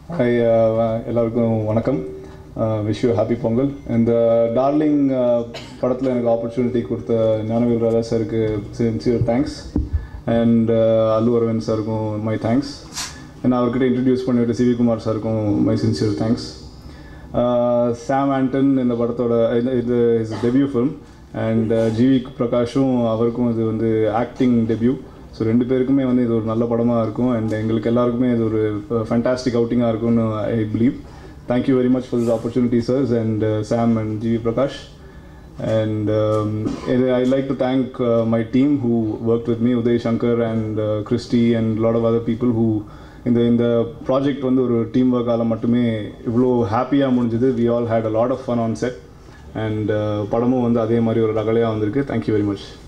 hi எல்லாருக்கும் வணக்கம் wish you happy Pongal இந்த டார்லிங் படத்தில் எனக்கு ஆப்பர்ச்சுனிட்டி கொடுத்த ஞானவேல் ராஜா சாருக்கு sincere thanks and Allu Aravind சாருக்கும் மை தேங்க்ஸ் நான் அவர்கிட்ட இன்ட்ரடியூஸ் பண்ணிவிட்டு சிவி குமார் சாருக்கும் my sincere thanks Sam Anton இந்த படத்தோட இது இது is debut film and G V பிரகாஷும் அவருக்கும் இது வந்து ஆக்டிங் டெபியூ ஸோ ரெண்டு பேருக்குமே வந்து இது ஒரு நல்ல படமாக இருக்கும் அண்ட் எங்களுக்கு எல்லாருக்குமே இது ஒரு ஃபேண்டாஸ்டிக் அவுட்டிங்காக இருக்கும்னு I believe thank you very much for this opportunity sirs and Sam and G V Prakash and um, I like to thank uh, my team who worked with me, Uday Shankar and uh, Christy and a lot of other people who இந்த இந்த project வந்து ஒரு team ஒர்க்கால் மட்டுமே இவ்வளோ ஹாப்பியாக முடிஞ்சது we all had a lot of fun on set and படமும் வந்து அதே மாதிரி ஒரு ரகலையாக வந்திருக்கு தேங்க்யூ வெரி மச்